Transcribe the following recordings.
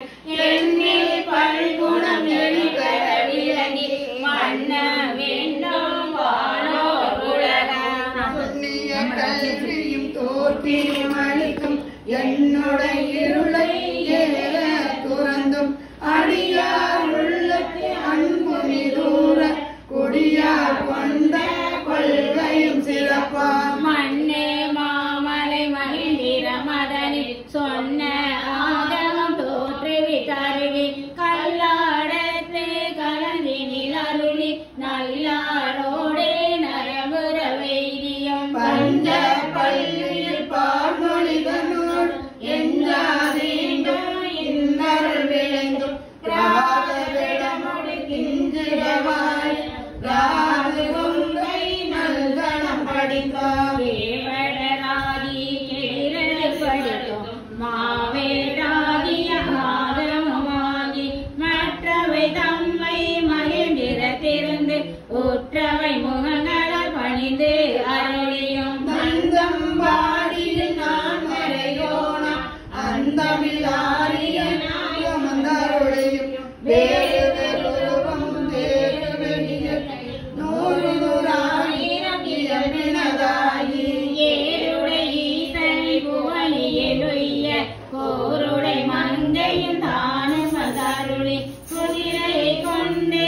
எண்ணில் பல்குணம் எளிபட விளங்கி மன்ன வேண்டும் வானோர் உலகம் புண்ணிய கல்வியும் தோற்றியும் அளிக்கும் என்னுடைய இருளை ஏற துறந்தும் அடியார் உள்ளத்தை அன்பு நிதூர குடியார் கொண்ட கொள்கையும் சிறப்பாம் மண்ணே மாமலை மகிழ்ந்திர மதனில் சொன்ன ஆகமம் தோற்றுவி தருவி கல்லாடத்து கலந்தினில் அருளி நல்லாரோடே நரபுர வைத்தியம் பஞ்ச பள்ளியில் பால்மொழிகனோடு என்றாதீண்டும் இன்னருள் விளைந்தும் கிராத விடமுடி கிஞ்சிடவாய் ராது உங்கை நல்கணம் படித்தார் தேவடராகி கிளிரலை படிக்கும் மாவேடாகிய ஆகமமாகி மற்றவை தம்மை மகிழ்ந்திர திருந்து உற்றவை முகங்களால் பணிந்து அருளியும் மந்தம் பாடியில் நான் வரையோனா அந்தமிழாரிய நாயமந்தருளையும் வேறு வெறுவம் வேறு வெளியத்தை நூறு நூறாயிரம் இயம்பினதாயி ஏருடை ஈசனை புவனியலுய்ய கோருடை மங்கையும் தானும் அருளி குதிரையை கொண்டு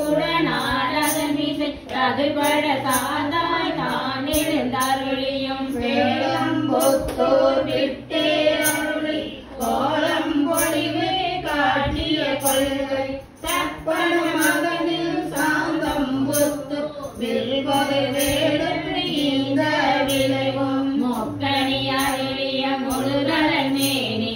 குடநாடகன் மீது ரகுபட சாதாய் தானிருந்தருளியும் வேளம் பொத்தோர் விட்டேரருளி கோலம் பொழிவு காட்டிய கொள்கை தப்பன மகனில் சாந்தம் பொத்து வில்வகை வேலுக்கு இந்த விளைவும் மொக்கணி அருளிய முழுதலன் மேனி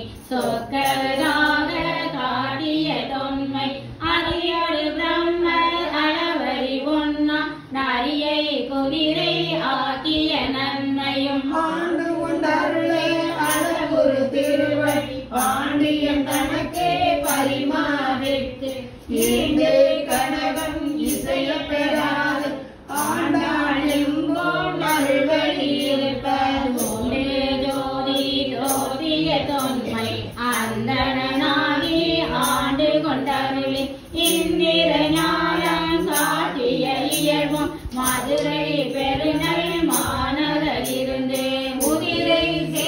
சொக்கராக காட்டிய தொன்மை அடியோடு பிரம்ம அளவரி ஒன்னா நரியை குதிரை ஆக்கிய நன்மையும் ஆண்டு கொண்டருளே அழகுரு திருவடி பாண்டியன் தனக்கே பரிமாறிட்டு ஈண்டே கனகம் இசைய பெறாது ஆண்டாளும் போல் அருள்வழி இருப்பது மூலே ஜோதி ஜோதிய தொன்மை அந்தனாகி ஆண்டு கொண்டருளி இந்திர ஞானம் காட்டிய இயல்பும் மதுரை பெருநல் மாநகர் இருந்து முதிரை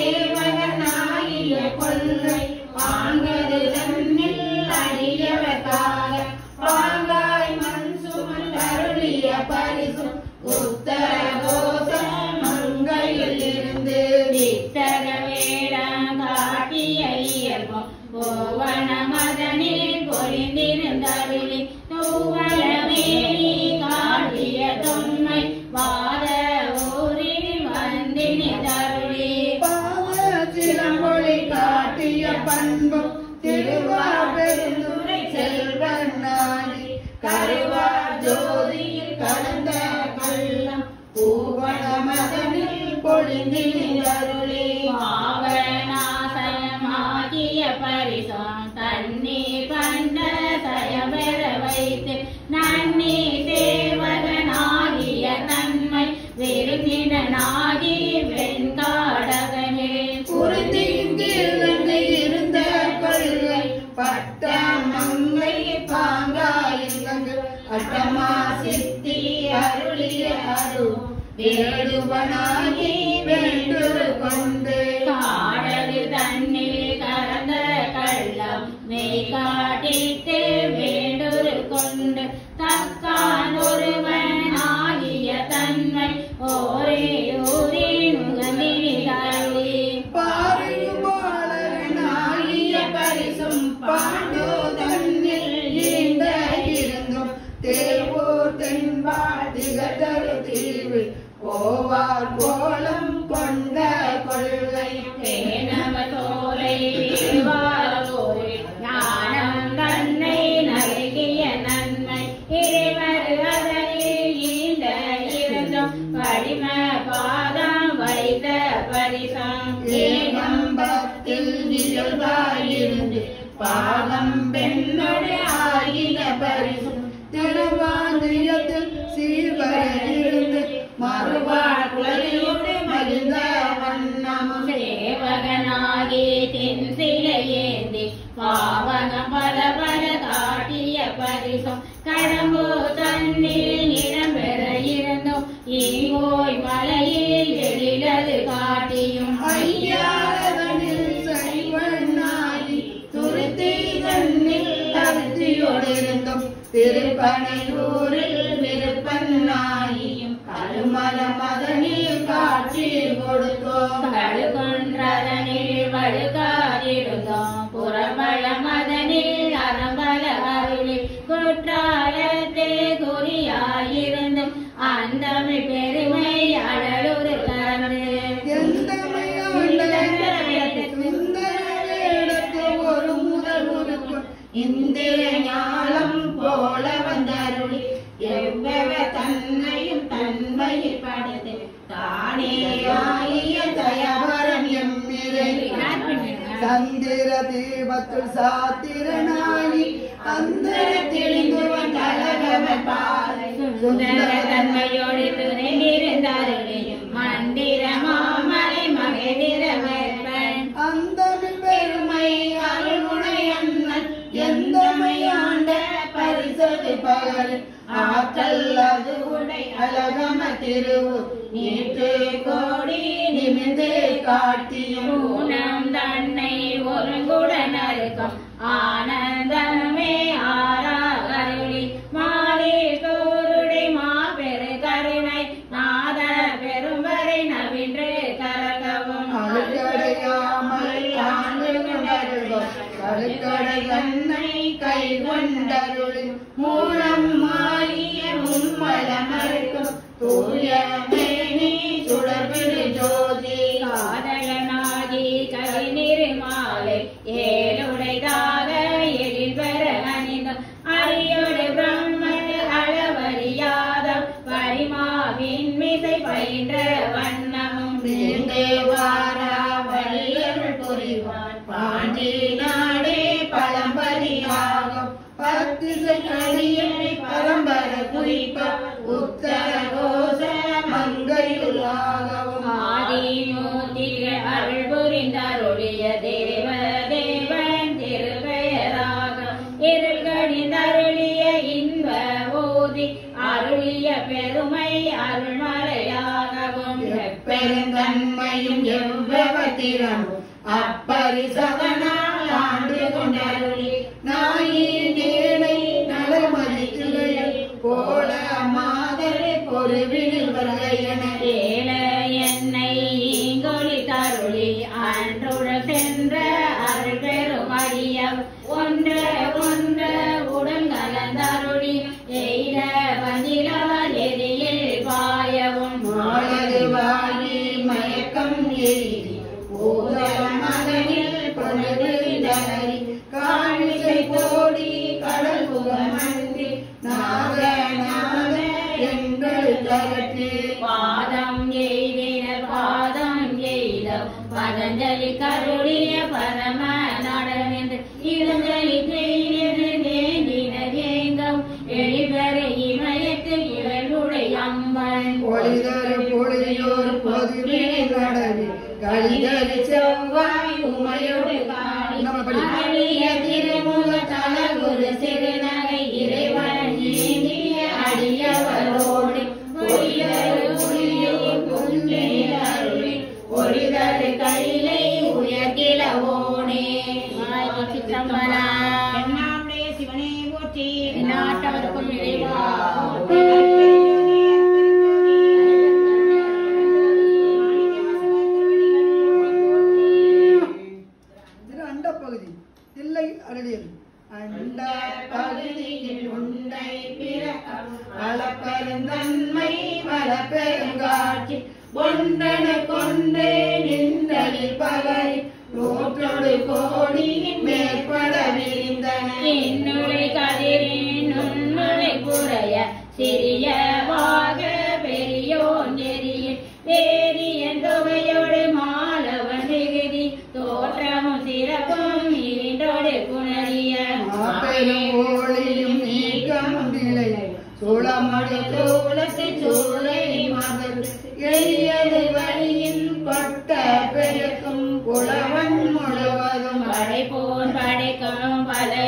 சேவகனாகிய கொள்கை பாங்கது தன்னில் அடியவர்க்காக பாங்காய் மண் சுமன் அருளிய பரிசும் உத்தர கோச மங்கையில் இருந்து வித்தக வேடம் காட்டிய இயல்பும் கோவண மதனில் பொறிந்திருந்தருளி தூவளமேனி காட்டிய தொன்மை வாத ஊரில் வந்தினி தருளி பாவச்சிலம்பொழி காட்டிய பண்பும் திருவாபெருந்துரை செல்வன் நாடி கருவார் ஜோதியில் கலந்த கள்ளம் பூவண மதனில் பொழிந்தில் அருளி பாவநாசமாகிய பரிசம் தண்ணீர் கண்ட சயபெற வைத்து நன்னீர் தேவகனாகிய தன்மை விருந்தினாகி வெண்காடகனே குருதியின் கீழ்வந்து இருந்த கொள்கை பட்ட மங்கை பாங்காயிரங்கு அட்டமா சித்தி அருளிய அருள் வேடுவனாகி வேண்டு கொண்டு காடகு தண்ணீர் கறந்த கள்ளம் மெய் காட்டிட்டு வேண்டொரு கொண்டு தக்கான் ஒருவனாகிய தன்மை ஓரே ஊரின் முகமிழி பாரியுமாளனாகிய பரிசும் பாண்டோ தன்னில் ஈந்த இருந்தும் தேர்வோர் தென்பாள் திகழரு தீவு கோவார் கோலம் கொண்ட கொள்கை தேனவ தோலை வாரோரை ஞானம் தன்னை நல்கிய நன்மை இறைவர் அதனில் ஈந்த இருந்தும் வடிம பாதம் வைத்த பரிசம் ஏகம்பத்தில் இயல்பாயிருந்து பாகம் பெண்ணோடு ஆகின பரிசும் திருவாந்தியத்தில் சீர்வரிருந்து மறுவாழ் குலையோடு மகிழ்ந்த வண்ணமும் சேவகனாகி தென் சிலை ஏந்தி பாவகம் பல பல காட்டிய பரிசும் கடம்பு தன்னில் இடம் பெற இருந்தும் ஈங்கோய் மலையில் எழிலது காட்டியும் ஐயாரதனில் சைவனாகி துருத்தி தன்னில் அருத்தியோடிருந்தும் திருப்பனையூரில் விருப்பனாகியும் கருமல மதனில் காட்சி கொடுத்தோம் கடுகொன்றதனில் வழுகாதிருந்தோம் புறமள மதனில் அறம்பல அருளில் குற்றாலத்தே குறியாயிருந்து அந்தமிழ் பெருமை அடலுறு கலந்து ஒரு முதல் உருக்கும் இந்திர ஞானம் போல வந்தருளி எவ்வள தன்னையும் தன்மையில் படுத்து தானே ஆகிய தயவரம் எம்மிரை சந்திர தீபத்துள் சாத்திரனாகி அந்தர தெளிந்துவன் தலகவன் பாறை சுந்தர தன்மையோடு துணைந்திருந்தார்களையும் மந்திர மாமலை மகேந்திர வேற்பன் அந்த பெருமை அருள்முனை அண்ணன் எந்தமையாண்ட பரிசது பகல் ஆற்றல் அது உடை அழகம திருவு நேற்று கோடி நிமிந்து காட்டியும் ஊனம் தன்னை ஒருங்குடன் அறுக்கும் ஆனந்தமே ஆரா அருளி மாறி தோருடை மாபெரு கருணை நாத பெரும்பரை நவின்று கரகவும் அழுக்கடையாமல் ஆண்டு கொண்டருள்வோம் கருக்கடை கண்ணை கை கொண்டருளி மூலம் மாறிய மும்மல மறுக்கும் தூய மேனி சுடர்பிடு ஜோதி காதலனாகி கவிநிறு மாலை ஏழுடைதாக எழில் பெற அணிந்தும் அரியோடு பிரம்மன் அளவறியாத பரிமாவின் மிசை பயின்ற வண்ணமும் நீண்டே வாரா வழியருள் புரிவான் பாண்டி நாடே பழம்பரியாகும் பத்திசை கடியை பரம்பர குறிப்ப உத்தர கோச மங்கையுள்ளாகவும் ஆதிமூர்த்திகள் அருள் புரிந்தருளிய தேவ தேவன் திருப்பெயராக இருள்கடிந்தருளிய இன்ப ஊதி அருளிய பெருமை அருள்மலையாகவும் பெருந்தன்மையும் எவ்வத்திரமும் அப்பரிசவனால் ஆண்டு கொண்டருளி நாயின் நேனை நலமதித்துகையில் போல மாதரை பொறுவினில் வருகையன ஏல என்னை ஈங்கொழி தருளி அன்றுடன் சென்ற அருள் பெரும் அடியம் ஒன்ற ஒன்ற உடன் கலந்தருளி எய்த வந்திலவர் எதியில் பாயவும் மாலது வாங்கி மயக்கம் எய்தி ஓதம் மகனில் பொழுதுதனரி காணிசை போடி கடல் புகமன்றி நாக நாக எங்கள் தரட்டு பாதம் எய்தினர் பாதம் எய்த பதஞ்சலி கருளிய பரம நடனென்று இருந்தலி செய்தது வேண்டினர் ஏங்கம் எளிபெற இமயத்து இவர்களுடைய அம்பன் ஒளிதரு பொழியோர் பொதுவே நடவி கலிதரு செவ்வாய் உமையோடு காணி அரிய திருமுக தலகுரு சிறுநகை இறைவன் ஏந்திய அடியவரோடு பொய்யரு புலியூர் புஞ்சை அருளி ஒளிதரு கையிலை உயர்கிலவோனே சிற்றம்பலம் சிவனே போற்றி நாட்டவருக்கும் இறைவா இது அண்ட பகுதி தில்லை அருளியல் அண்ட பகுதியில் உண்டை பிறக்கம் வளப்பெருந்தன்மை வளப்பெருங்காட்சி ஒன்றன கொண்டே நின்றலில் பகரி நூற்றொடு கோடி மேற்பட விரிந்தன என்னுரை கதிரின் உன்னுரை புறைய சிறியவாக பெரியோன் எரிய வேதியன் தொகையோடு மாலவன் மிகுதி தோற்றமும் சிறப்பும் இரண்டோடு புணரிய மாபெரும் ஒளியும் நீக்கமும் நிலை சோழமடு சோழத்தை சோலை மகள் எளியது வழியின் பட்ட பெருக்கும் புலவன் முழுவதும் படைப்போன் படைக்கும்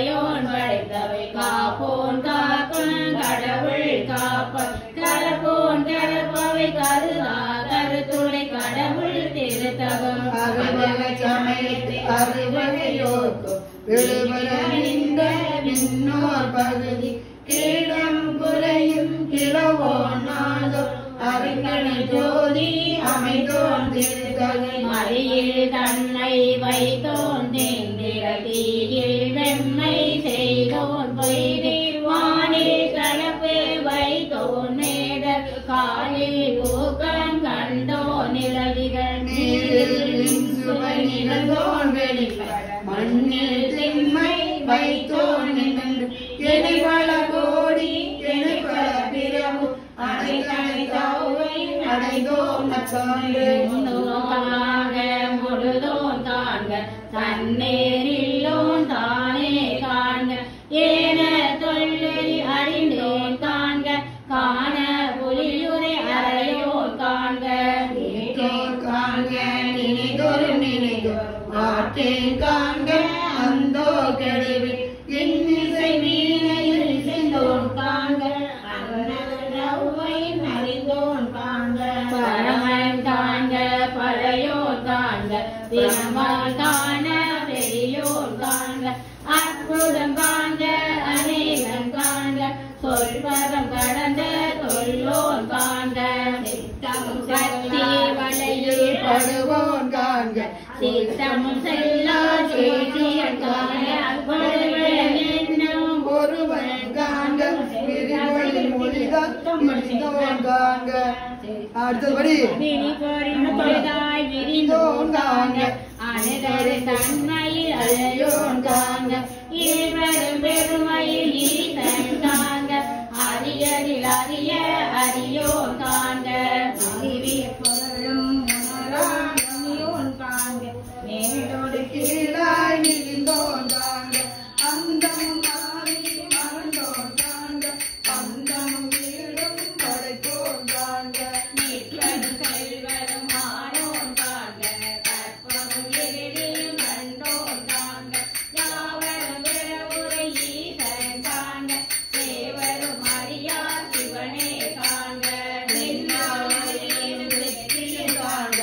இறையோன் படைத்தவை காப்போன் காக்கும் கடவுள் காப்ப கலப்போன் கலப்பவை கருதா கருத்துடை கடவுள் திருத்தகம் அறுவகை சமயத்து அறுவகையோர்க்கும் விடுபட விண்ணோர் பகுதி கீழம் குறையும் கிழவோ நாதோ அறிஞனை ஜோதி அமைந்தோன் திருத்தகை மடியில் தன்னை வைத்தோன் தேந்திர தீயில் வெம்மை செய்தோன் பொய்தீர் வானில் கலப்பு வைத்தோன் மேடர் காலில் ஊக்கம் கண்டோன் நிழலிகள் நீரில் சுவை நிகழ்ந்தோன் வெளிப்பட மண்ணில் திண்மை வைத்தோன் நின்று எரிவள கோடி எரிவள பிறவு அடைகளை தாவை அடைந்தோன் நச்சாண்டு காண்க முழுதோன் காண்க தன்னேரில்லோன் தானே காண்க ஏன தொல்லை அறிந்தோன் காண்க காண புலியுரை அறையோன் காண்க கேட்டோர் காண்க நினைதோர் நினைதோர் ஆற்றேன் காண்க அந்தோ கெடுவி இன்னிசை வீணையில் இசைந்தோன் காண்க அன்னவை அறிந்தோன் காண்க பரமன் காண்க பழையோன் காண்க பிரமான் காண பெரியோன் காண்க அற்புதம் காண்க அநேகன் காண்க சொல்வரம் கடந்த சொல்லோன் காண்க சித்தமும் சக்தி வளையில் படுவோன் காண்க சித்தமும் செல்லா சேசியன் காண்க ஒருவன் என்னும் ஒருவன் காண்க விரிவொளி மொழிதம் முடிந்தோன் காண்க அடுத்தபடி விரிபொறிதாய் விரிந்தோன் காண்க அனைதரு தன்மையில் அழையோன் காண்க இருவரும் பெருமையில் ஈசன் காண்க அரியரில் அரிய அரியோன் காண்க அறிவிய பொருளும் உணராயோன் காண்க மேலோடு கீழாய் நின்றோன் காண்க அந்தம் மாறி மறந்தோன் காண்க அந்தம் வீடும் படைத்தோன் காண்க நிற்பதும் செல்வதும் ஆனோன் காண்க கற்பமும் எழிலும் கண்டோன் காண்க யாவரும் பிறவுரை ஈசன் காண்க தேவரும் அறியார் சிவனே காண்க நின்னாயும் வெற்றியும் காண்க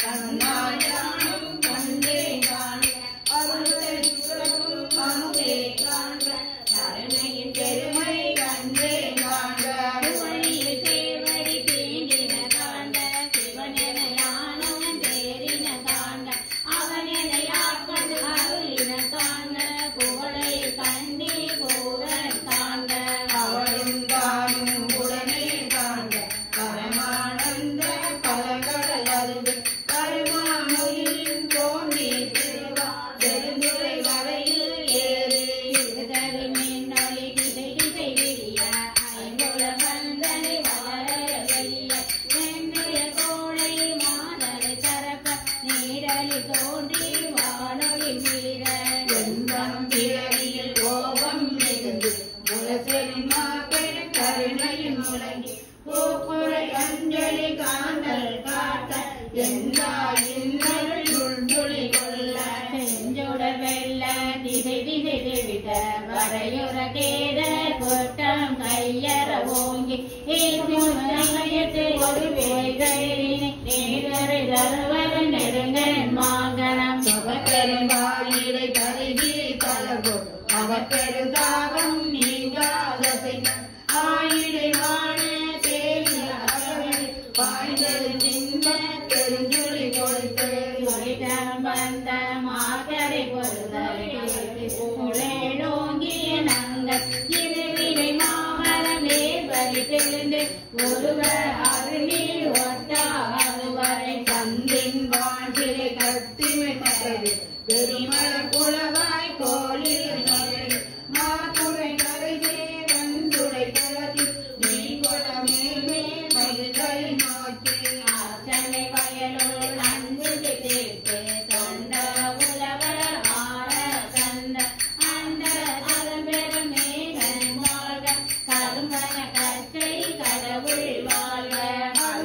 கண்ணாயானும் கண்டே காண்க அருளை சுரக்கும் கண்டே காண்க கருணையின் பெருமை கண்டே காண்க புவனியில் தேவடி தீண்டின காண்க சிவனென யானவன் தேறின காண்க அவனென யாக்கண்டு அருளின காண்க புகழை கண்டி பூரன் காண்க அவளும் தானும் உடனே காண்க பரமானந்த பலகடல் அறிந்து கருமாமொழியில் தோன்றி திருவா பெருந்துரை வரையில் ஏறி இருதரு மின்னொளி திசை திசை விரிய ஐம்புல பந்தனை வளர வெளிய வெண்ணிய கோளை மாதரை தரப்ப நீரலி தோன்றி வானொலி வீர எந்தம் பிறவியில் கோபம் மிகுந்து முளசெருமாக்கள் கருணையில் முழங்கி பூப்புரை அஞ்சலி காண்டல் காட்ட எல்லா இன்னல் துள்துளி கொள்ள செஞ்சோட வெள்ள திசை திசை தெவிட்ட வரையுற கேத கொட்டம் கையற ஓங்கி ஈசுமயத்தை ஒரு வேகையினை நேரரை தருவர நெருங்கன் மாங்கனம் அவக்கரும் வாயிலை கருகி பலகோ அவக்கருதாகம் நீங்காத செய்த ஆயிடை வாழ தேவி அகவல் பாய்ந்தது நின்ற பெருஞ்சுழி கொடுத்து ஒளிதம் வந்த மாக்கரை பொறுதலை உளோங்கிய நங்கள் இருவினை மாமரம் ஏற்படி தெளிந்து ஒருவர் அருளில் ஒட்டாது வரை தந்தின் வாஞ்சிலை கத்திமிட்டது பெருமள குளவாய் கோளில் நுழைந்து மாக்குறை கருகே வந்துடை குளத்தில் நீ குளமேல் மயில்களை நோக்கி ஆச்சனை வயலுள் அன்பு தீர்த்து தொண்ட உலவர் ஆர தந்த அந்த அரும்பெரும் மேகன் வாழ்க கரும்பன கற்றை கடவுள் வாழ்க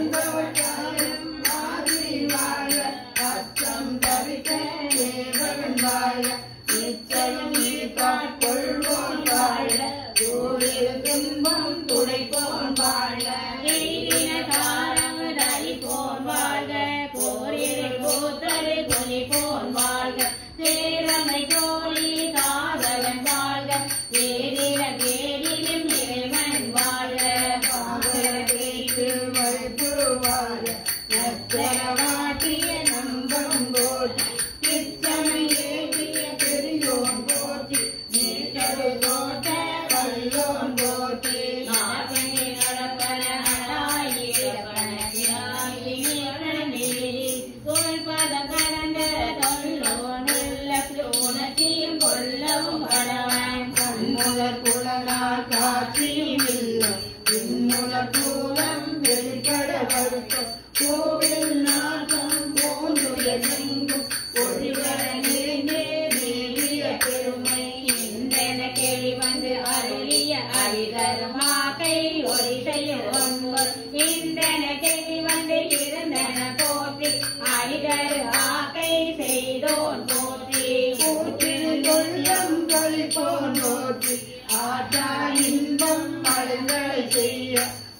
கரு தோட்ட வல்லோன் போற்றி மார்கழி நடப்பன அடாயிரப்பன தியாகி நீரணி தொல்பதம் கடந்த தொல்லோன் உள்ள உணர்ச்சியும் கொல்லவும் படவன் கண்முதற் புலனார் காட்சியும் இல்லை பின்முதற் பூரம் வெளிப்பட வருத்தம் கோவில் நாட்டம் போன்றுயர்ந்தெங்கும் ஒளிவர நிறைந்தே மேவிய பெருமை இந்தன கேள்வி வந்து அருளிய அரிதருமாக்கை ஒளி செய்யும் ஒன்பது இந்தன கேள்வி வந்து இருந்தன போற்றி அரிதரு ஆக்கை செய்தோன் போற்றி கூற்றில் கொள்ளம் கழிப்போன் போற்றி ஆற்றா இன்பம் மலங்களை செய்ய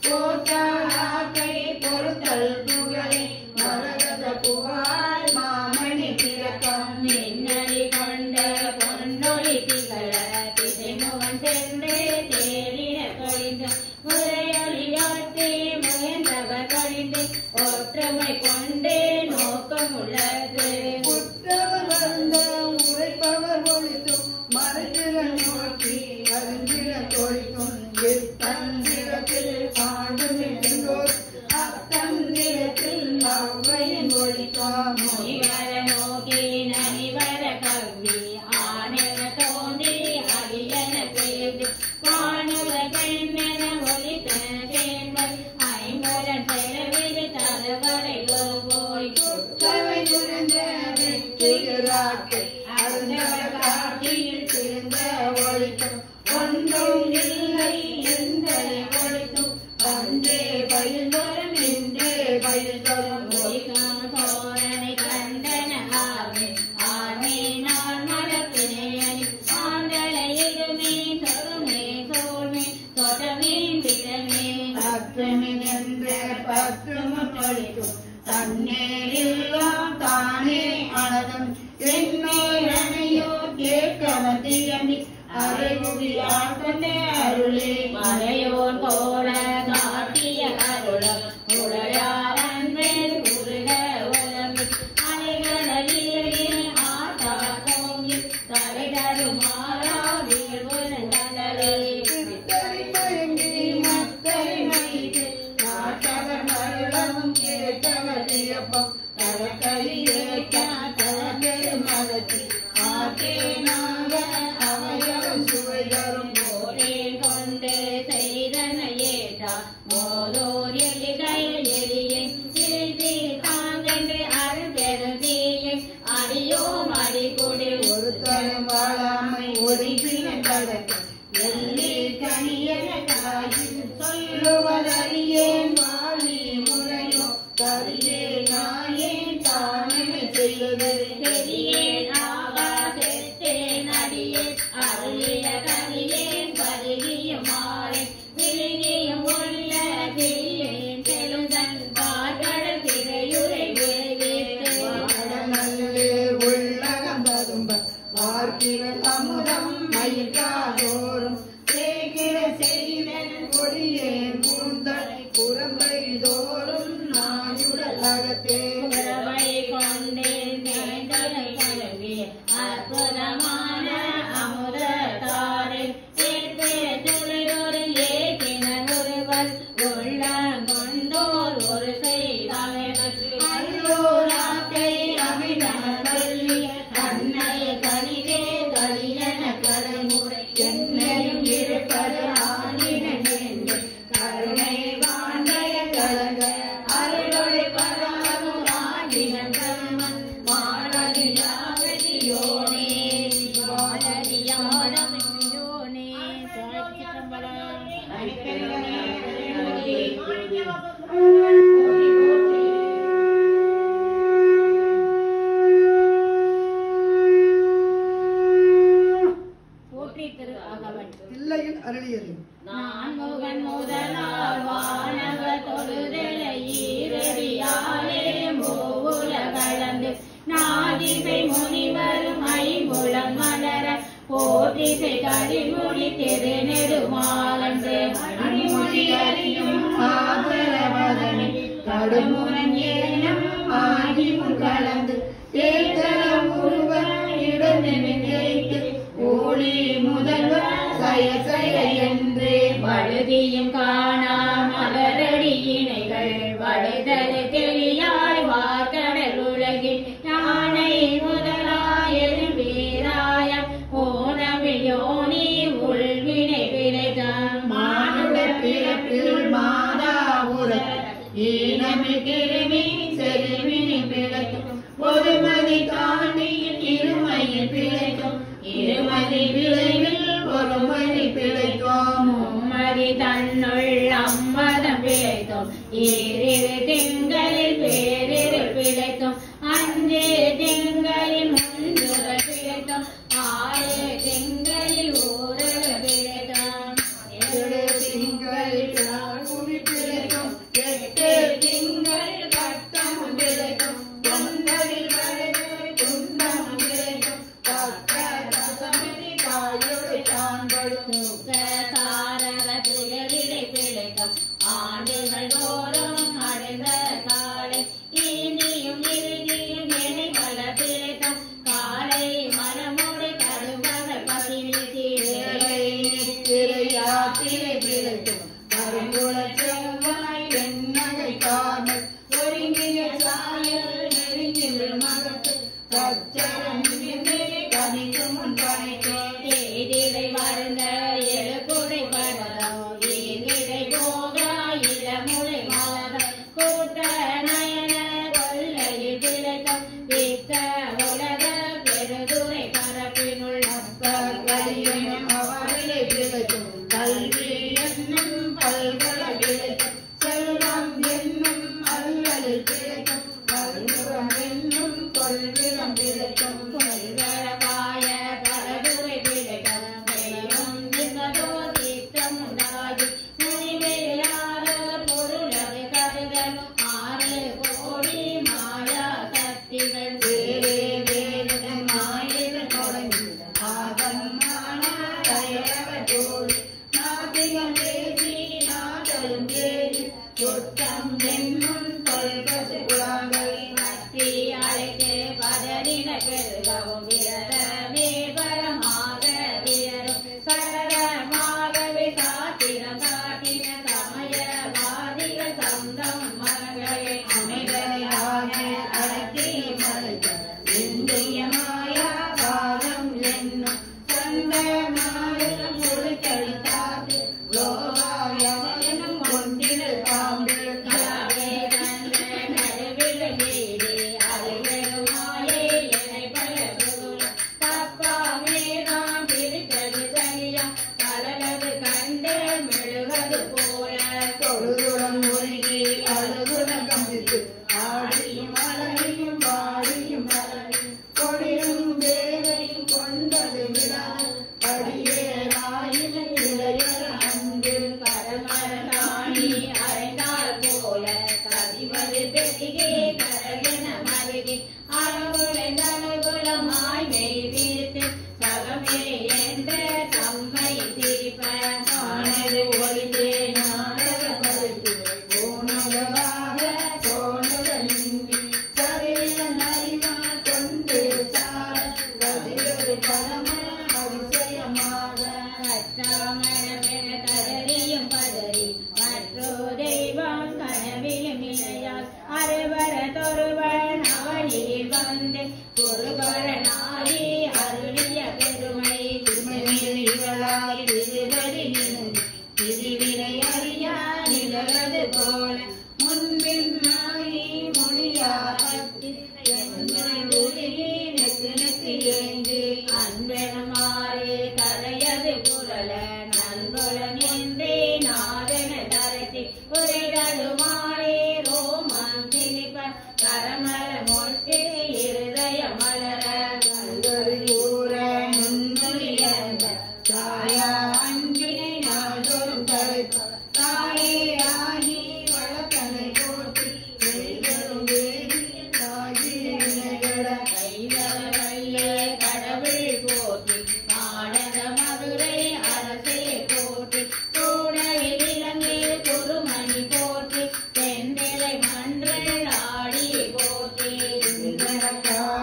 போற்றாக்கை பொறுத்தல் புகழை மரகத புகார் மாமணி திறக்கம் மின்னலி கொண்ட பொன்னொழி திகழ திசைமுகன் சென்று தேடின கழிந்து முறையொலியாற்றி முயன்றவர் கழிந்து ஒற்றுமை கொண்டே நோக்கம் உள்ளது புத்தவர் வந்த உரைப்பவர் ஒழித்தும் மறைத்திறன் நோக்கி அறிந்திட தொழிக்கும் எத்தந்திரத்தில் ஆண்டுமிட்டோர் அத்தந்திரத்தில் அவ்வையின் ஒழிக்காமோ முனிவர நோக்கி நனிவர கவ்வி ஆனென தோன்றி அரியன பேசி வானுவ பெண்ணென ஒளித்தன சேர்வர் ஐம்பரன் செலவிடு தருவரை போய் கவை நிறைந்த வெற்றியராட்டை அருந்தவர் காட்சியில் சிறந்த ஒழிக்கும் ஒன்றும் இல்லை எந்தனை ஒழிக்கும் அன்றே பயில்வரும் இன்றே பயில்வரும் ஒளிகாம தோரணை கண்டன ஆர்மே ஆர்மே நான் மரத்தினை அணி ஆண்டலை இடுமே சொருமே சோழ்மே தொடமீன் விடமே அத்தமின் என்ற பற்றுமும் ஒழிக்கும் தன்னேரெல்லாம் தானே அனதும் என்மேல் அணையோ கேட்கவன் தியம்பி அரைகுடி ஆட்கொண்டே அருளே மறையோர் கோல காட்டிய அருளம் உடையாரன் மேல் உருக உலம்பி அலைகளில் ஆட்டா கோங்கி தலை தருமாறா வீழ்வுடன் கடலே சித்தரி மயங்கி மத்தரி மயிட்டு நாட்டவர் மருளமும் கேட்டவர் தியப்பம் தவக்கலி ஏற்க தவப்பெரு மதத்தில் ஆற்றே நாக அவயவம் சுவை தரும் போரே கொண்டு செய்தன ஏற்றா மோதோர் எலிகள் எலியை திருத்தி தாங்கென்று அருள் பெருந்தீயை அடியோம் அடிக்குடி ஒருத்தரும் வாழாமை ஒதுக்கின கடக்க எல்லி கனியன காய் சொல்லுவதறியேன் வாழி முறையோ கரியே நாயேன் தானே செய்வது பெரியேன் ஆவா செத்தேன் அடியேன் அருளிய கனியேன் பருகிய மாறே விழுங்கியும் உள்ள திரியேன் செலுந்தன் பாட்டட திரையுரை விளைவித்து வாடநல்லே உள்ளகம் ததும்ப வார்க்கிகள் அமுதம் மயிர்காதோறும் சேகிற செய்வன் கொடியேன் கூந்தல் புறம்பை தோறும் நாயுடல் அகத்தே உறவை கொண்டேன் வேண்டனை கழுவி அற்புதமான அமுதத்தாரை சேர்த்து துளிரொரு ஏற்றினர் ஒருவர் உள்ள கொண்டோர் ஒரு செய்தவர் அல்லோராக்கை அமிதன கல்வி அன்னை கனிதே கலியன கலைமுறை என்னையும் இருப்பது ஆனின என்று கருணை வாண்டய கலங்க அருளொளி பரமு ஆகின பிரம்மன் மாடதியாவதியோனே வாழறியாதவனியோனே போற்றி திரு அகவன் இல்லையில் அருளியது நான் முகன் முதலால் வானவ தொழுதல ஈரடியாலே மூவுல கலந்து நாதிசை முனிவரும் ஐம்புலம் மலர போதிசை கரிமுடி திருநெடுமாலன்று அணிமொழி அறியும் ஆதரவதனை கடுமுரன் ஏனம் ஆகியும் கலந்து தேர்தலம் ஒருவர் இடந்து நினைத்து ஊழி முதல்வர் செய்ய செய்ய என்று வழுதியும் காணா மலரடி இணைகள் வடுதல் தெரியாய் வாக்கடல் உலகில் யானை முதலாயரும் வீராய ஓனமிழ் யோனி உள்வினை விளைதான் மானுட பிறப்பில் மாதா உர ஈனமி கிருமி செருவினி பிழைக்கும் பொதுமதி தாண்டியில் இருமையில் பிழைக்கும் இருமதி விளைவில் ஒருமதி பிழைக்கும் மும்மதி தன்னுள் அம்மதம் பிழைத்தோம் ஈரிரு திங்களில் பேரிரு பிழைத்தோம் அஞ்சு திங்களில் முன்றுர பிழைத்தோம் ஆறு திங்களில் ஊரக பிழைத்தோம் ஏழு திங்களில் யாழ்குடி பிழைக்கும் எட்டு திங்கள் கட்டம் பிழைக்கும் ஒன்பதில் வயது துன்பம் பிழைக்கும் பக்க தசமதி காயோடு தாங்களும் தாரக துயரிடை பிழைத்தோம் ஆண்டுகள் தோறும் அடைந்த காலை இனியும் இறுதியும் என்னை வள பிழைத்தோம் காலை மனமோடு கருவக பசினி தீரை திரையாத்திரை பிழைக்கும் கருங்குள செவ்வாய் வெண்ணகை காமல் ஒருங்கிய சாயல் நெருங்கில் மகத்து பச்சரம் கனிக்கு முன் பனைக்கும் தேதிடை மறந்த எழுப்புடை பரதம் ஈரிடை போக இளமுறை மலரம் கூட்ட நயன கொள்ளையில் பிழைத்தோம் வித்த உலக பெருதுரை பரப்பினுள் கலியும் அவரிலே பிழைக்கும் கல்வி என்னும் பல்கல பிழைக்கும் செல்வம் என்னும் அல்லலில் பிழைக்கும் கல்விரம் என்னும் கொள்விரம் பிழைக்கும் கொள்கலகாய பரதுரை பிழைத்தோம் தெய்வம் திங்கதோ தீர்த்தம் உண்டாகி முனிவேலாத பொருளது கருதல் ஆறு கோடி மாயா சக்திகள் வேறே வேறு மாயிரம் தொடங்கி ஆதமான தயவத்தோடு நாட்டிகம் பேசி நாட்டலும் பேசி சொத்தம் என்னும் தொல்பசு குழாங்கள் பக்தி அழைத்து பதறின பெருகவும் விரதமே பரமாக விரரும் சரளமாகவே சாத்திரம் காட்டின சமயவாதிகள் சந்தம் மரங்களே அமைதலாக அடக்கி மறைத்த இந்திய மாயா பாரம் என்னும் சந்த மாயம் கொடுத்தளித்தாது லோகாயம் கொண்டிரு பாம்பு கலாவே தந்த கருவில் வீடு அருகருமாயே என்னை பலகுல தப்பாமே நாம் பிரித்தது சரியா கடலது கண்டு மெழுவது போல தொழுதுடன் முருகி அழுதுடன் கம்பித்து ஆடியும் அழகையும் பாடியும் மலரையும் கொடியும் வேலையும் கொண்டது விடாது படியேறாயினும் இளையர் அன்பு பரமராணி அறைந்தால் போல கதிவது பெருகே கரகன மருகே அறவுளை தனுகுலமாய் மெய் விரித்து சகமே என்ற தம்மை திரிப்ப ஆனது ஒளிந்தே நாடக பருத்து போனதாக தோணுடன் இன்றி சரியில நரிமா கொண்டு சார கதிரொரு பரம அதிசயமாக கற்றாமணமென கதறியும் பதறி மற்றோ தெய்வம் கனவிலும் இணையால் அறுவர தொருவன் அவனில் வந்து குருபரனாரி அருளிய பெருமை திருமணியில் இவளாய் திருவடி நின்று திருவினை அறியா நிலவது போல முன்பின் நாயி மொழியா பற்றி எங்கள் உருகி நெக்கு நெக்கு ஏந்து அன்பெனமாறு கரையது குரல நண்புலன் என்றே நாதன தரத்தி உரைதடுமாறே ரோமம் திணிப்ப கரமல மொட்டு இருதய மலர கண்கள் கூற முன்மொழியந்த தாயா அன்பினை நாள்தோறும் தழைப்ப தாயே ஆகி வழக்கனை போற்றி வெய்தரும் வேதி தாகி வினைகட கைவரவல்லே கடவுள் போற்றி பாடக மதுரை அரசே போற்றி கூடையில் இலங்கை குருமணி போற்றி தென்னிலை மன்றல் ஆடி போற்றி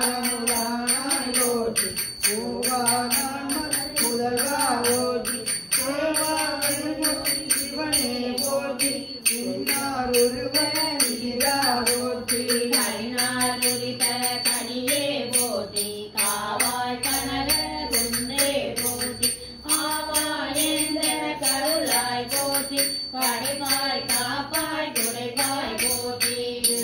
முதல்வா ஓட்டி தேவாவென்று போற்றி சிவனே போற்றி உன்னார் ஒருவன் நீரா போற்றி கரிநாள் குறித்த கனியே போற்றி காவாய் கனக குன்றே போற்றி ஆவாய் என்ற கருளாய் போற்றி படைப்பாய் காப்பாய் துடைப்பாய் போற்றி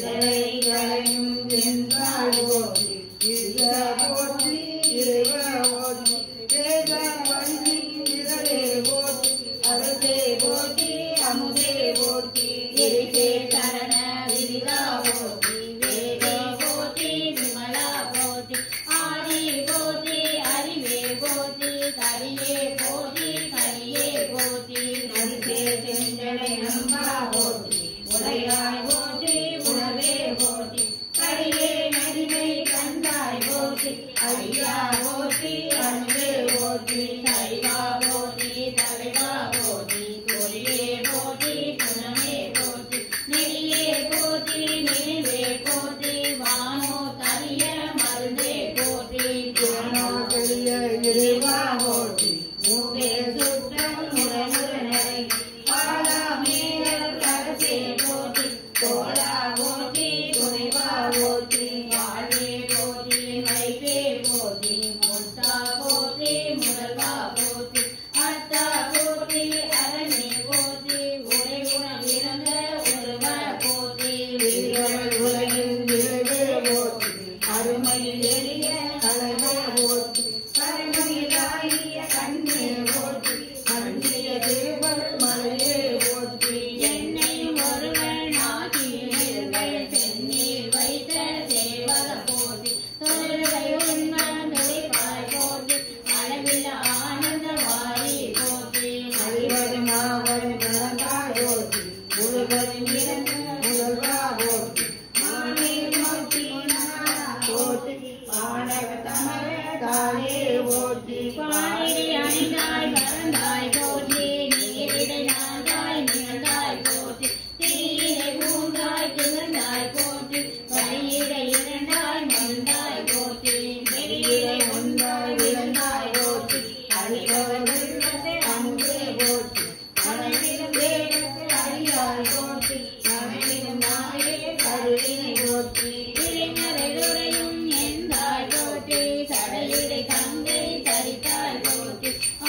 இறைகளையும் என்றால் போற்றி இறைவ போற்றி இறைவ போற்றி வேத வள்ளி விரலே போற்றி அரசே போற்றி அமுதே போற்றி விரிசே சரண விரிதா போற்றி வேதே போற்றி விமலா போற்றி ஆதி போற்றி அறிவே போற்றி கரியே போற்றி கரியே போற்றி நரிசே செஞ்சடை நம்பா போற்றி உடையாய் போற்றி உணவே போற்றி கரியே நதிமை கண்டாய் போற்றி ஐயா போற்றி அன்பே போற்றி தலைவா போற்றி தலைவா போற்றி கொடியே போற்றி குணமே போற்றி நெறியே போற்றி நினைவே போற்றி வானோ தரிய மருந்தே போற்றி தேனோ பெரிய இறைவா போற்றி மூவே சுற்றம் முரமுரனை பாலா மேலர் அரசே போற்றி தோளா போற்றி துணைவா போற்றி வாழ்வே போற்றி வைப்பே போற்றி முத்தா போற்றி முதல்வா போற்றி அத்தா போற்றி அரணே போற்றி உரை உணவிருந்த உருவ போற்றி வீரர்கள் உலகின் விரைவே போற்றி அருமையில் எளிய அழகே போற்றி கருமையிலாகிய கண்ணே போற்றி கண்ணிய தேவர் மலையே போற்றி என்னையும் ஒருவன் ஆகி நிறுங்கள் சென்னீர் வைத்த சேவக போற்றி தொழுகை உண்மன் துடிப்பாய் போற்றி அளவில் ஆனந்த வாரி போற்றி அழிவதும் ஆவதும் பிறந்தாய் போற்றி முழுவதும் இறந்த முதல்வா போற்றி மானே நோக்கி நானா போற்றி பாடக தமர தாயே போற்றி பாடிடி அணிந்தாய் பறந்தாய் போற்றி நீரிடை நாந்தாய் நிகழ்ந்தாய் போற்றி தீயிடை பூந்தாய் திகழ்ந்தாய் போற்றி வழியிடை இரண்டாய் மந்தாய் போற்றி வெளியிலே ஒன்றாய் விழுந்தாய் போற்றி அழிவவர் வெள்ளத்தை அங்கே போற்றி மனதிலும் வேகத்தை அறியாய் போற்றி மனதிலும் நாயே கருவினை போற்றி திருமறையுடையும் எந்தாய் போற்றி சடையிடை கங்கை தரித்தாய் போற்றி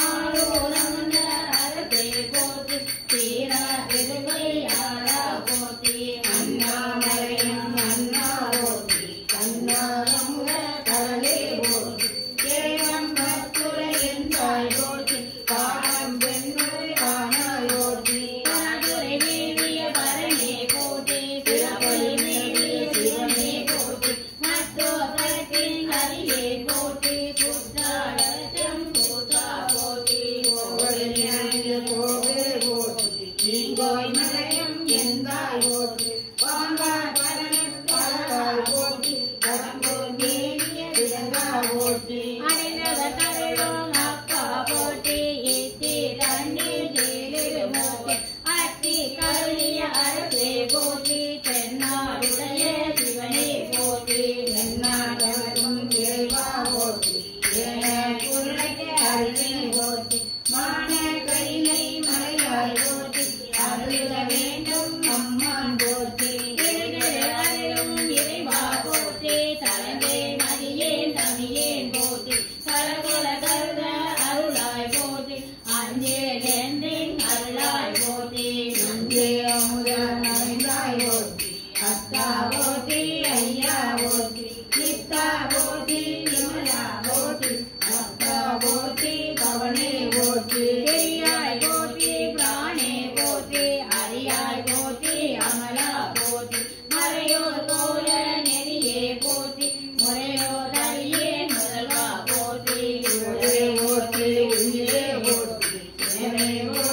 ஆரோரமுள்ள அரசே போற்றி தீரா திருவை ஆரா போற்றி அண்ணாமலையும் அண்ணா போற்றி கண்ணாரமுக கடலே போற்றி ஏகம் பத்துரை என்றாய் போற்றி பாடம் பெண்ணுரை காணாய் போற்றி பரதுரை மேவிய பரமே போற்றி சிறப்பொலி மேவிய சிவனே போற்றி மத்தோ பரத்தின் அறிவே போற்றி குற்றாலத்தம் கூத்தா போற்றி கோவலியாகிய கோவே போற்றி நீங்கோய் மலையும் எந்தாய் போற்றி பாம்பாய் பரணம் பலவாய் போற்றி கடம்போர் மேலிய விலங்கா போற்றி அடைந்தவர் தருளும் அப்பா போற்றி இத்தி தண்ணீர் தேலிரு போற்றி அத்தி கருளிய அரசே போற்றி தென்னாடுடைய சிவனே போற்றி என்னாடவரும் இறைவா போற்றி ஏன குருளைக்கு அருளினை போற்றி மான கைலை மலையாய் போற்றி அருளிட வேண்டும் அம்மான் போற்றி திருதிரு அருளும் இறைவா போற்றி தலைவே மதியேன் தமியேன் போற்றி கலகுல கருத அருளாய் போற்றி அஞ்சே என்றின் அருளாய் போற்றி அங்கே அமுதன் அமைந்தாய் போற்றி அத்தா போற்றி ஐயா போற்றி நித்தா போற்றி விமலா போற்றி அத்தா போற்றி பவனே போற்றி பெரியாய் போற்றி பிராணே போற்றி அரியாய் போற்றி அமலா போற்றி மறையோர் போல நெறியே போற்றி முறையோர் அறியே முதல்வா போற்றி ஒரே போற்றி உயிரே போற்றி எனவே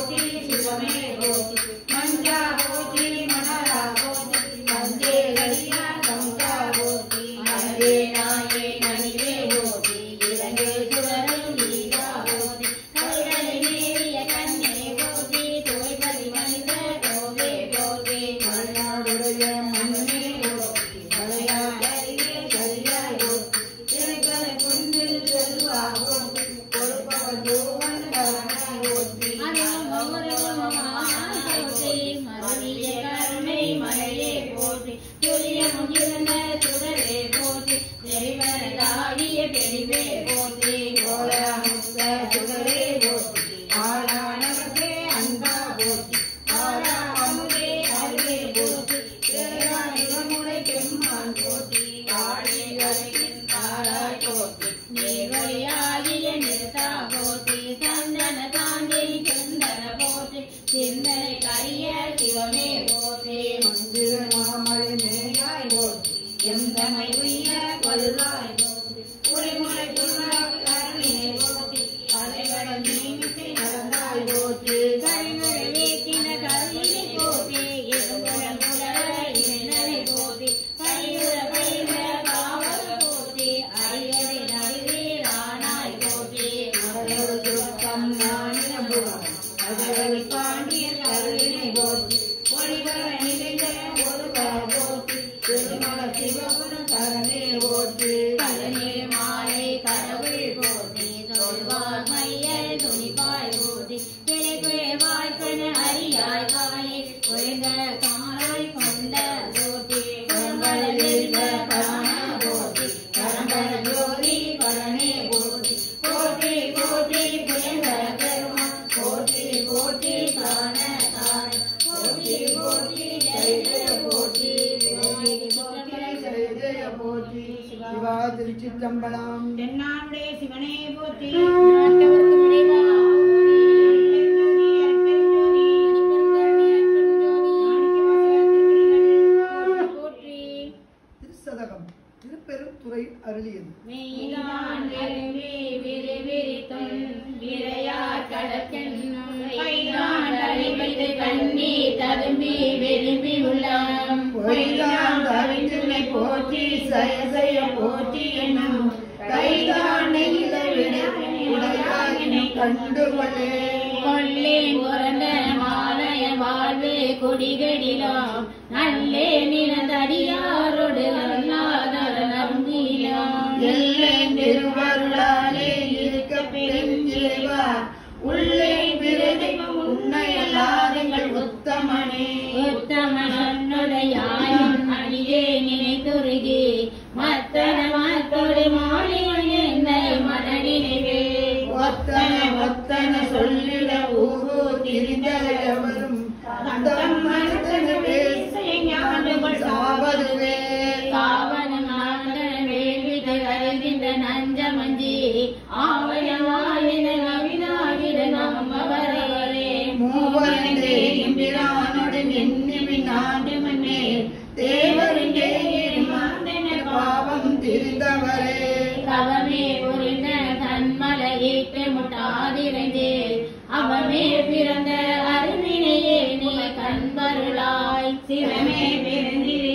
பாண்டுரம் கதகளி பாண்டியன் கருவினை போற்றி ஒளிவர நிறைந்த ஒருவ போற்றி திருமல சிவபுரம் கரனே போற்றி கலனே மாலை கடவுள் போற்றி சொல்வார் மையல் துணிப்பாய் போற்றி கிளைக்குழே வாய்ப்பன அறியாய் காயே குறைந்த காலாய் கொண்ட போற்றி கரம்பலில் பராண போற்றி கரம்பர ஜோதி பரணே போற்றி போற்றி போற்றி புயங்க பெருமான் போற்றி போற்றி காண காண போற்றி போற்றி ஜெய ஜெய போற்றி போற்றி போற்றி ஜெய ஜெய போற்றி சிவா திருச்சிற்றம்பலம் தென்னாடுடைய சிவனே போற்றி நாட்டவர்க்கும் இறைவா போற்றி திருச்சதகம் திருப்பெருந்துறை அருளியது மெய்தான் விரும்பி விரிவிரித்தும் விரையார் கடற்கென்னும் கைதான் அழிவது கண்ணி ததும்பி விரும்பி உள்ளம் பொய்தான் அறிந்துமை போற்றி சய சய போற்றி என்னும் கைதான் நெய்த விட உடையாயினை கண்டுகொள்ளே கொள்ளேன் பிறந்த மாலய வாழ்வு குடிகடிலாம் நல்லே நிலந்தடியாரோடு அல்லாதர நம்பிலாம் எல்லை திருவருளாலே இருக்க பெருஞ்சிலைவா உள்ளே பிறகு உன்னையல்லாதங்கள் உத்தமனே உத்தமனுடையாயும் அடியே நினைத்துருகி மத்தன மாத்தோடு மாலியன் என்னை மனநினைவே ஒத்தன ஒத்தன சொல்லிட ஊரு திரிந்தவரும் தம் மனத்தன பேச சாவதுவே காவனமாக வேள்விட்டு அறிகின்ற நஞ்சமஞ்சி ஆவயமாயின நவினாவிட நம்மவரே மூவரண்டே எம்பிரானுடன் எண்ணிமின் ஆண்டு மன்னே தேவருண்டே மாந்தன பாவம் திரிந்தவரே தவமே புரிந்த தன்மலையிட்டு முட்டாதிரைந்தே அவமே பிறந்த அருவினையே நீ கண்பருளாய் சிவமே பிறந்திலே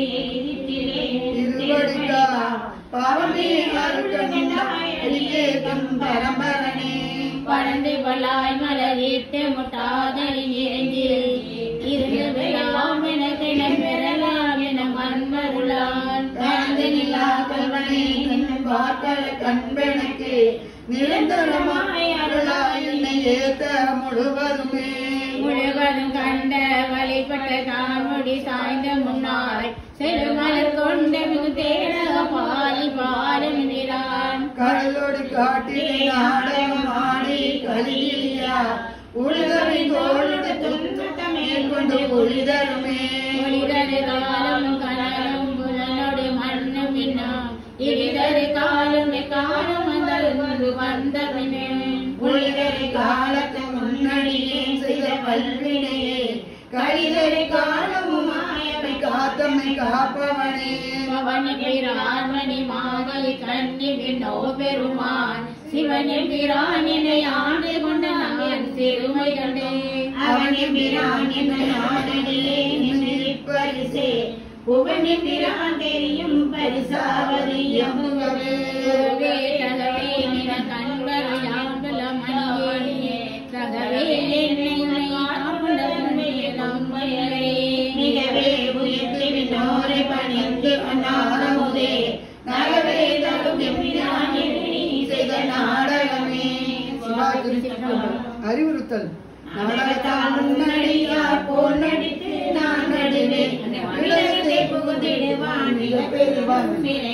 திருவடிக்கா பாவமே அருக்கண்டாய் தம் பரம்பரனே பறந்து பல்லாய் மலரிட்டு முட்டாதலில் இறைஞ்சி இருந்து விழாம் எனக்கு பெறலாம் என மண்மருளான் கலந்து நிலா கல்வனே கண்ணும் பார்க்கல கண்பெனக்கு நிரந்தரமாய் அருளாய் என்னை ஏத்த முழுவதுமே முழுவதும் கண்ட வழிபட்ட காமுடி சாய்ந்த முன்னாள் செழுமலர் கொண்ட மிகு தேடக பாலி பாடுகிறான் கடலோடு காட்டிலே நாடகம் ஆடி கலியா உலகமை தோளுட துன்பத்தமே கொண்டு பொழிதருமே ஒளிதரு காலம் கனலும் புலனோடு மண்ணு பின்னும் இடிதரு காலம் காலம் வந்தது வந்த பின்னே ஒளிதறி காலத்தை முன்னணியே செய்த பல்வினையே கலிதறி காலமும் மாயவை காத்தமை காப்பவனே பவனி பிரான்மணி மாதவி கண்ணி விண்ணோ பெருமான் சிவனி பிரானினை ஆண்டு கொண்ட நான் சிறுமை கண்டே அவனி பிரானின் நாடனிலே நிமிரிப்பரிசே புவனி பிரான் தெரியும் பரிசாவது எமுகவே தகவே நின கண்பர் யாம்பல மணியே தகவே என்னை காண்ட நம்மையரே மிகவே உயர்த்தி விண்ணோரை பணிந்து அந்நாரமுதே நரவே தரும் எம்பிரானின் நீ செய்த நாடகமே சிவா திருச்சிற்றம்பலம். அறிவுறுத்தல் நாடகத்தால் முன்னடியார் போல் நடித்து நான் நடுவேன் உலகத்தை புகுந்திடுவான் மிக பெறுவான்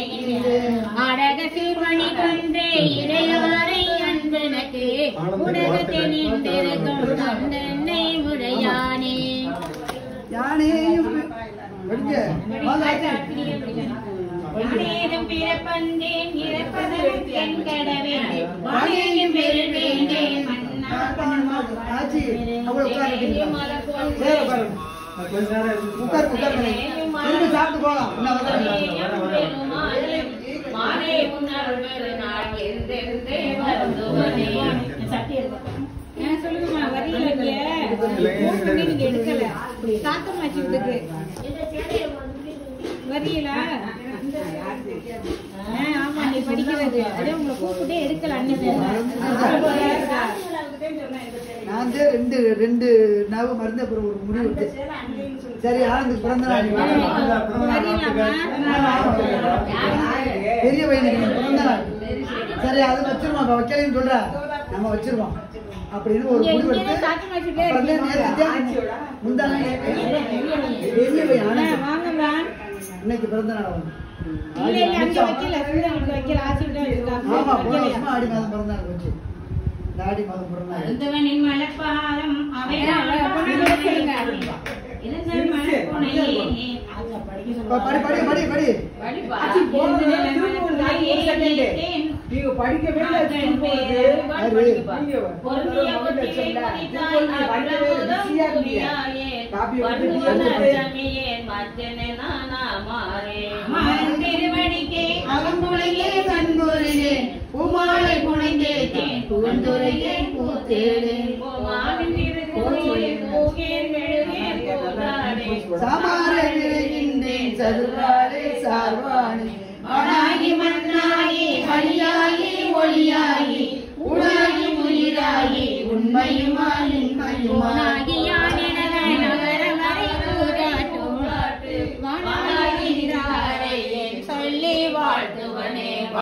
அடக சிறுமணி கொன்றே இடையாரை அன்பனக்கு உலகத்தை நின்றிருக்கும் தந்தன்னை முறையானே யானையும் படிக்க யானேதும் பிறப்பந்தேன் இறப்பதற்கு என் கடவே வானேயும் பெருள் வேண்டேன் மன்னா ஆச்சி அவ்வளவு உட்காரு வேற உட்காரு உட்கார் உட்கார் திரும்பி சாப்பிட்டு போலாம் இன்னும் உட்காருங்க. மாலே முன்னர் பெருநாள் எந்தெந்தே வருந்துவனே சொல்லுங்கம்மா வரீங்க நீங்க எடுக்கல சாத்தம் வச்சுருக்கு வரீங்களா ஆ, ஆமா நீ படிக்கிறது அதே உங்களை கூப்பிட்டே எடுக்கல அன்னைக்கு நான் தான் ரெண்டு ரெண்டு நாவு மருந்து அப்புறம் ஒரு முடிவு எடுத்தேன் சரி ஆனந்துக்கு பிறந்த நாள் பெரிய பையனுக்கு இன்னைக்கு பிறந்த நாள் சரி அதை வச்சிருவோம் அப்ப வைக்கலைன்னு சொல்ற நம்ம வச்சிருவோம் அப்படின்னு ஒரு இங்க- முடிவு இங்கதான் எடுத்து சாத்தம் வச்சுட்டே அப்புறம் தான் இருக்கீங்க. நேத்து தான் முந்தான பெரிய பையன் ஆ, ஆனந்த் வாங்கம்மா. இன்னைக்கு பிறந்த நாள் அவன் இல்ல, இல்ல, அங்க வைக்கல. சூரியனுக்கு வைக்கல. ஆசிட்டு தான் வச்சிருக்காங்க. ஆமா போன வைக்கலையா? வருஷமா ஆடி மாதம் பிறந்த நாள் வச்சு இந்த ஆடி மாதம் பிறந்த நாள் அருந்தவனின் மலப்பாரம் அவை ஏன் அவ கொண்டாந்து வச்சிருங்க. இருந்தல் மலப்புனையே ப- படி படி படி படி படிப்பா நீங்க படிக்கவே இல்லை ஸ்கூல் போறது திருவடிக்கே அவங்குழையே கண்புரையே பூமாலை புனைந்தேன் பூந்துரையே பூத்தேடேன் சாமாரை விரைகின்றேன் சதுராலே சார்வானே ஆனாகி மண்ணாகி வழியாகி ஒளியாகி உணாகி உயிராகி உண்மையுமாய் உண்மையுமாய்